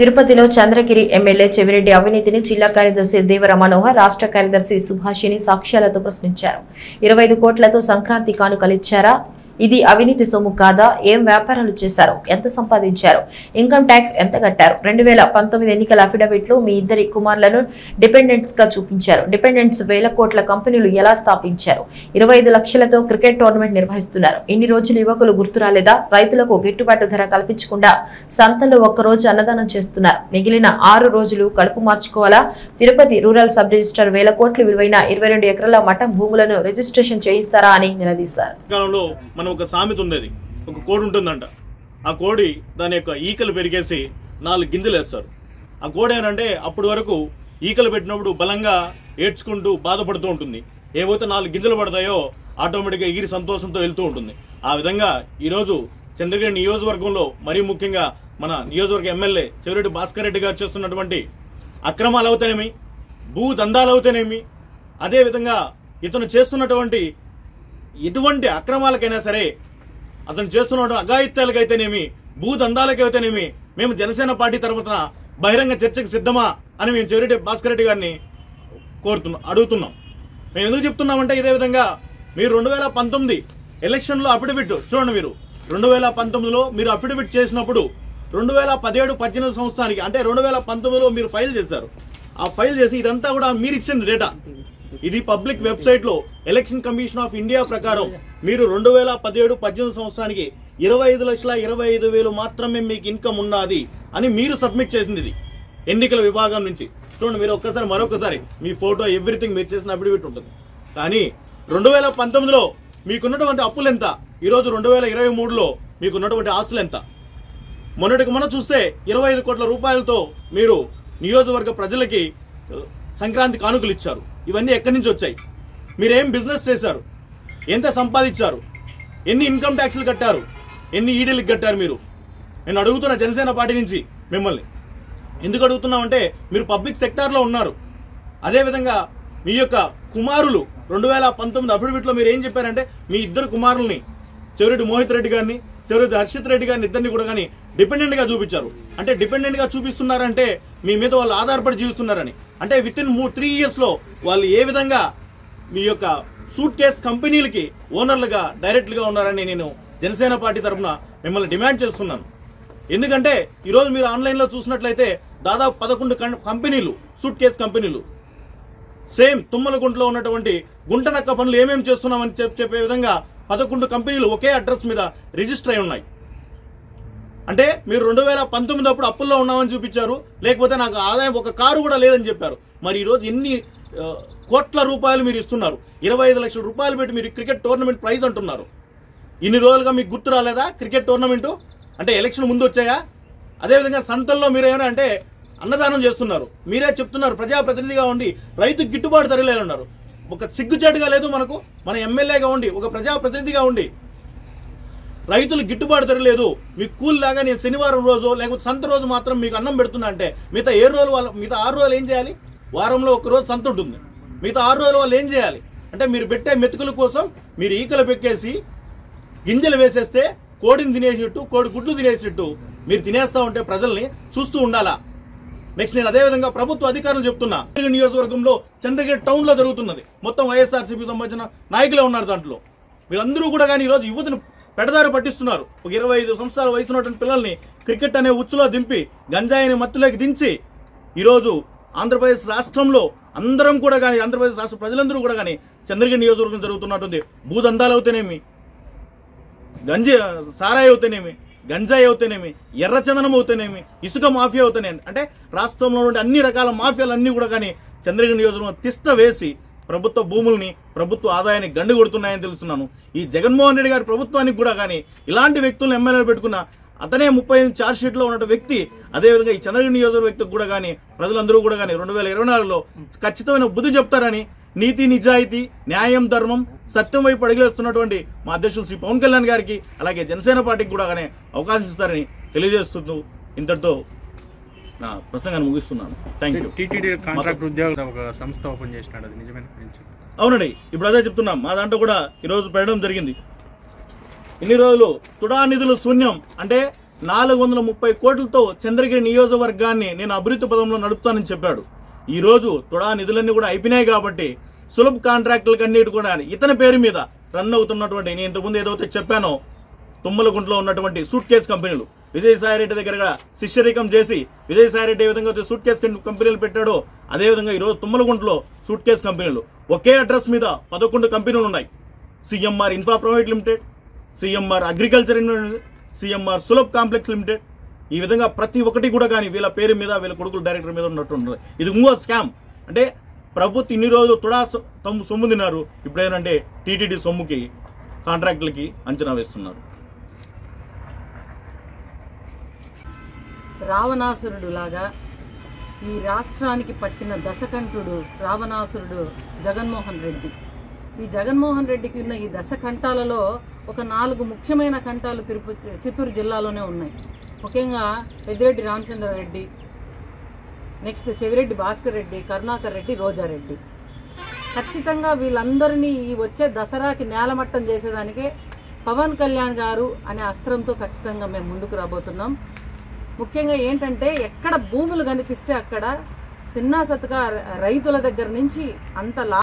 తిరుపతిలో చంద్రగిరి ఎమ్మెల్యే చెవిరెడ్డి అవినీతిని జిల్లా కార్యదర్శి దేవర మనోహర్ రాష్ట్ర కార్యదర్శి సుభాషిని సాక్ష్యాలతో ప్రశ్నించారు ఇరవై ఐదు కోట్లతో సంక్రాంతి కానుకలిచ్చారా ఇది అవినీతి సొమ్ము కాదా ఏం వ్యాపారాలు చేశారు ఎంత సంపాదించారు ఇన్కమ్ ట్యాక్స్ ఎంత కట్టారు రెండు వేల పంతొమ్మిది ఎన్నికల అఫిడవిట్లో మీ ఇద్దరి కుమారులను డిపెండెంట్స్ గా చూపించారు డిపెండెంట్స్ వేల కోట్ల కంపెనీలు ఎలా స్థాపించారు ఇరవై ఐదు లక్షలతో క్రికెట్ టోర్నమెంట్ నిర్వహిస్తున్నారు ఇన్ని రోజులు యువకులు గుర్తు రాలేదా రైతులకు గిట్టుబాటు ధర కల్పించకుండా సంతలో ఒక్క రోజు అన్నదానం చేస్తున్నారు మిగిలిన ఆరు రోజులు కడుపు మార్చుకోవాలా తిరుపతి రూరల్ సబ్ రిజిస్టర్ వేల కోట్ల విలువైన ఇరవై రెండు ఎకరాల మఠం భూములను రిజిస్ట్రేషన్ చేయిస్తారా అని నిలదీశారు కాలంలో మనం ఒక సామెత ఉండేది ఒక కోడి ఉంటుందంట ఆ కోడి దాని యొక్క ఈకలు పెరిగేసి నాలుగు గింజలు వేస్తారు ఆ కోడి ఏంటంటే అప్పటి వరకు ఈకలు పెట్టినప్పుడు బలంగా ఏడ్చుకుంటూ బాధపడుతూ ఉంటుంది ఏవైతే నాలుగు గింజలు పడతాయో ఆటోమేటిక్గా ఎగిరి సంతోషంతో వెళ్తూ ఉంటుంది ఆ విధంగా ఈరోజు చంద్రగిరి నియోజకవర్గంలో మరీ ముఖ్యంగా మన నియోజకవర్గ ఎమ్మెల్యే చెవిరెడ్డి భాస్కర్ రెడ్డి గారు చేస్తున్నటువంటి అక్రమాలు అవుతానేమి భూ దందాలు అవుతానేమి అదే విధంగా ఇతను చేస్తున్నటువంటి ఎటువంటి అక్రమాలకైనా సరే అతను చేస్తున్న అఘాయిత్యాలకైతేనేమి భూదందాలకైతేనేమి మేము జనసేన పార్టీ తరఫున బహిరంగ చర్చకు సిద్ధమా అని మేము చెవిరెడ్డి భాస్కర్ రెడ్డి గారిని కోరుతున్నాం అడుగుతున్నాం మేము ఎందుకు చెప్తున్నామంటే ఇదే విధంగా మీరు రెండు వేల పంతొమ్మిది ఎలక్షన్లో అఫిడవిట్ చూడండి మీరు రెండు వేల పంతొమ్మిదిలో మీరు అఫిడవిట్ చేసినప్పుడు రెండు వేల పదిహేడు పద్దెనిమిది సంవత్సరానికి అంటే రెండు వేల పంతొమ్మిదిలో మీరు ఫైల్ చేశారు ఆ ఫైల్ చేసి ఇదంతా కూడా మీరు ఇచ్చిన డేటా ఇది పబ్లిక్ వెబ్సైట్ లో ఎలక్షన్ కమిషన్ ఆఫ్ ఇండియా ప్రకారం మీరు రెండు వేల పదిహేడు పద్దెనిమిది సంవత్సరానికి ఇరవై ఐదు లక్షల ఇరవై ఐదు వేలు మాత్రమే మీకు ఇన్కమ్ ఉన్నది అని మీరు సబ్మిట్ చేసింది ఇది ఎన్నికల విభాగం నుంచి చూడండి మీరు ఒక్కసారి మరొకసారి మీ ఫోటో ఎవ్రీథింగ్ మీరు చేసిన అఫిడవిట్ ఉంటుంది కానీ రెండు వేల పంతొమ్మిదిలో మీకున్నటువంటి అప్పులు ఎంత ఈరోజు రెండు వేల ఇరవై మూడులో మీకున్నటువంటి ఆస్తులు ఎంత మొన్నటికి మనం చూస్తే ఇరవై ఐదు కోట్ల రూపాయలతో మీరు నియోజకవర్గ ప్రజలకి ఆ, సంక్రాంతి కానుకలు ఇచ్చారు ఇవన్నీ ఎక్కడి నుంచి వచ్చాయి మీరేం బిజినెస్ చేశారు ఎంత సంపాదించారు ఎన్ని ఇన్కమ్ ట్యాక్స్లు కట్టారు ఎన్ని ఈడీలకు కట్టారు మీరు నేను అడుగుతున్న జనసేన పార్టీ నుంచి మిమ్మల్ని ఎందుకు అడుగుతున్నామంటే మీరు పబ్లిక్ సెక్టార్లో ఉన్నారు అదేవిధంగా మీ యొక్క కుమారులు రెండు వేల పంతొమ్మిది అఫిడవిట్లో మీరు ఏం చెప్పారంటే మీ ఇద్దరు కుమారుల్ని చెవిరెడ్డి మోహిత్ రెడ్డి గారిని చెవిరెడ్డి హర్షిత్ రెడ్డి గారిని ఇద్దరిని కూడా కానీ డిపెండెంట్ గా చూపించారు అంటే డిపెండెంట్ గా చూపిస్తున్నారంటే మీ మీద వాళ్ళు ఆధారపడి జీవిస్తున్నారని అంటే విత్ ఇన్ త్రీ ఇయర్స్ లో వాళ్ళు ఏ విధంగా మీ యొక్క సూట్ కేస్ కంపెనీలకి ఓనర్లుగా డైరెక్ట్గా ఉన్నారని నేను జనసేన పార్టీ తరఫున మిమ్మల్ని డిమాండ్ చేస్తున్నాను ఎందుకంటే ఈరోజు మీరు ఆన్లైన్లో చూసినట్లయితే దాదాపు పదకొండు కం- కంపెనీలు సూట్ కేస్ కంపెనీలు సేమ్ తుమ్మలగుంటలో ఉన్నటువంటి గుంటనక్క పనులు ఏమేమి చేస్తున్నామని చెప్- చెప్పే విధంగా పదకొండు కంపెనీలు ఒకే అడ్రస్ మీద రిజిస్టర్ అయి ఉన్నాయి అంటే మీరు రెండు వేల పంతొమ్మిది అప్పుడు అప్పుల్లో ఉన్నామని చూపించారు లేకపోతే నాకు ఆదాయం ఒక కారు కూడా లేదని చెప్పారు మరి ఈరోజు ఎన్ని ఆ, కోట్ల రూపాయలు మీరు ఇస్తున్నారు ఇరవై ఐదు లక్షల రూపాయలు పెట్టి మీరు క్రికెట్ టోర్నమెంట్ ప్రైజ్ అంటున్నారు ఇన్ని రోజులుగా మీకు గుర్తు రాలేదా క్రికెట్ టోర్నమెంట్ అంటే ఎలక్షన్ ముందు వచ్చాయా అదేవిధంగా సంతల్లో మీరు ఏమైనా అంటే అన్నదానం చేస్తున్నారు మీరే చెప్తున్నారు ప్రజాప్రతినిధిగా ఉండి రైతు గిట్టుబాటు ధర లేదన్నారు ఒక సిగ్గుచేటుగా లేదు మనకు మన ఎమ్మెల్యేగా ఉండి ఒక ప్రజాప్రతినిధిగా ఉండి రైతులు గిట్టుబాటు ధర లేదు మీకు కూలి లాగా నేను శనివారం రోజు లేకపోతే సంత రోజు మాత్రం మీకు అన్నం పెడుతున్నా అంటే మిగతా ఏ రోజులు వాళ్ళు మిగతా ఆరు రోజులు ఏం చేయాలి వారంలో ఒక రోజు సంత ఉంటుంది మిగతా ఆరు రోజులు వాళ్ళు ఏం చేయాలి అంటే మీరు పెట్టే మెతుకుల కోసం మీరు ఈకలు పెక్కేసి గింజలు వేసేస్తే కోడిని తినేసినట్టు కోడి గుడ్లు తినేసినట్టు మీరు తినేస్తా ఉంటే ప్రజల్ని చూస్తూ ఉండాలా నెక్స్ట్ నేను అదే విధంగా ప్రభుత్వ అధికారులు చెప్తున్నా చంద్రగిరి నియోజకవర్గంలో చంద్రగిరి టౌన్ లో జరుగుతున్నది మొత్తం వైఎస్ఆర్సీపీ సంబంధించిన నాయకులే ఉన్నారు దాంట్లో మీరందరూ కూడా కానీ ఈరోజు యువతను పెడదారి పట్టిస్తున్నారు ఒక ఇరవై ఐదు సంవత్సరాల వయసు ఉన్నటువంటి పిల్లల్ని క్రికెట్ అనే ఉచ్చులో దింపి గంజాయిని మత్తులోకి దించి ఈరోజు ఆంధ్రప్రదేశ్ రాష్ట్రంలో అందరం కూడా కానీ ఆంధ్రప్రదేశ్ రాష్ట్ర ప్రజలందరూ కూడా కానీ చంద్రగిరి నియోజకవర్గం జరుగుతున్నటువంటి భూదందాలు అవుతేనేమి గంజి సారాయి అవుతేనేమి గంజాయి అవుతేనేమి ఎర్రచందనం అవుతేనేమి ఇసుక మాఫియా అవుతేనేమి అంటే రాష్ట్రంలో నుండి అన్ని రకాల మాఫియాలు అన్ని కూడా కానీ చంద్రగిరి నియోజకవర్గం తిష్ట వేసి ప్రభుత్వ భూముల్ని ప్రభుత్వ ఆదాయాన్ని గండి కొడుతున్నాయని తెలుస్తున్నాను ఈ జగన్మోహన్ రెడ్డి గారి ప్రభుత్వానికి కూడా కానీ ఇలాంటి వ్యక్తులను ఎమ్మెల్యేలు పెట్టుకున్న అతనే ముప్పై ఎనిమిది ఛార్జ్ షీట్ లో ఉన్న వ్యక్తి అదేవిధంగా ఈ చంద్రగిరి నియోజకవర్గ వ్యక్తికి కూడా కానీ ప్రజలందరూ కూడా కానీ రెండు వేల ఇరవై నాలుగులో ఖచ్చితమైన బుద్ధి చెప్తారని నీతి నిజాయితీ న్యాయం ధర్మం సత్యం వైపు అడిగేస్తున్నటువంటి మా అధ్యక్షులు శ్రీ పవన్ కళ్యాణ్ గారికి అలాగే జనసేన పార్టీకి కూడా కానీ అవకాశం ఇస్తారని తెలియజేస్తూ ఇంతటితో నా ప్రసంగాన్ని ముగిస్తున్నాను థ్యాంక్ యూ టీటీడీ కాంట్రాక్ట్ ఉద్యోగులు ఒక సంస్థ ఓపెన్ చేసినాడు అది నిజమైన గురించి అవునండి ఇప్పుడు అదే చెప్తున్నాం మా దాంట్లో కూడా ఈరోజు పెట్టడం జరిగింది ఇన్ని రోజులు తుడా నిధులు శూన్యం అంటే నాలుగు వందల ముప్పై కోట్లతో చంద్రగిరి నియోజకవర్గాన్ని నేను అభివృద్ధి పదంలో నడుపుతానని చెప్పాడు ఈ రోజు తుడా నిధులన్నీ కూడా అయిపోయినాయి కాబట్టి సులభ కాంట్రాక్టులకు అన్నిటి కూడా ఇతని పేరు మీద రన్ అవుతున్నటువంటి నేను ఇంతకుముందు ఏదైతే చెప్పానో తుమ్మలగుంటలో ఉన్నటువంటి సూట్ కేస్ కంపెనీలు విజయసాయి రెడ్డి దగ్గర శిష్యరికం చేసి విజయసాయి రెడ్డి ఏ విధంగా అయితే సూట్ కేస్ కంపెనీలు పెట్టాడో అదే విధంగా ఈరోజు తుమ్మలగుంటలో సూట్ కేస్ కంపెనీలు ఒకే అడ్రస్ మీద పదకొండు కంపెనీలు ఉన్నాయి CMR infra private limited CMR agriculture CMR Sulabh complex limited ఈ విధంగా ప్రతి ఒక్కటి కూడా కానీ వీళ్ళ పేరు మీద వీళ్ళ కొడుకుల డైరెక్టర్ మీద ఉన్నట్టు ఉంటుంది ఇది ఇంకో స్కామ్ అంటే ప్రభుత్వం ఇన్ని రోజులు తుడా సొ- తమ్ము సొమ్ము తిన్నారు ఇప్పుడు ఏంటంటే టీటీడీ సొమ్ముకి కాంట్రాక్టులకి అంచనా వేస్తున్నారు రావణాసురుడు లాగా ఈ రాష్ట్రానికి పట్టిన దశకంఠుడు రావణాసురుడు జగన్మోహన్ రెడ్డి ఈ జగన్మోహన్ రెడ్డికి ఉన్న ఈ దశకంఠాలలో ఒక నాలుగు ముఖ్యమైన కంఠాలు తిరుపతి చిత్తూరు జిల్లాలోనే ఉన్నాయి ముఖ్యంగా పెద్దిరెడ్డి రామచంద్రారెడ్డి నెక్స్ట్ చెవిరెడ్డి భాస్కర్ రెడ్డి కరుణాకర్ రెడ్డి రోజారెడ్డి ఖచ్చితంగా వీళ్ళందరినీ ఈ వచ్చే దసరాకి నేలమట్టం చేసేదానికే పవన్ కళ్యాణ్ గారు అనే అస్త్రంతో ఖచ్చితంగా మేము ముందుకు రాబోతున్నాం ముఖ్యంగా ఏంటంటే ఎక్కడ భూములు కనిపిస్తే అక్కడ చిన్న సతగా రైతుల దగ్గర నుంచి అంత లా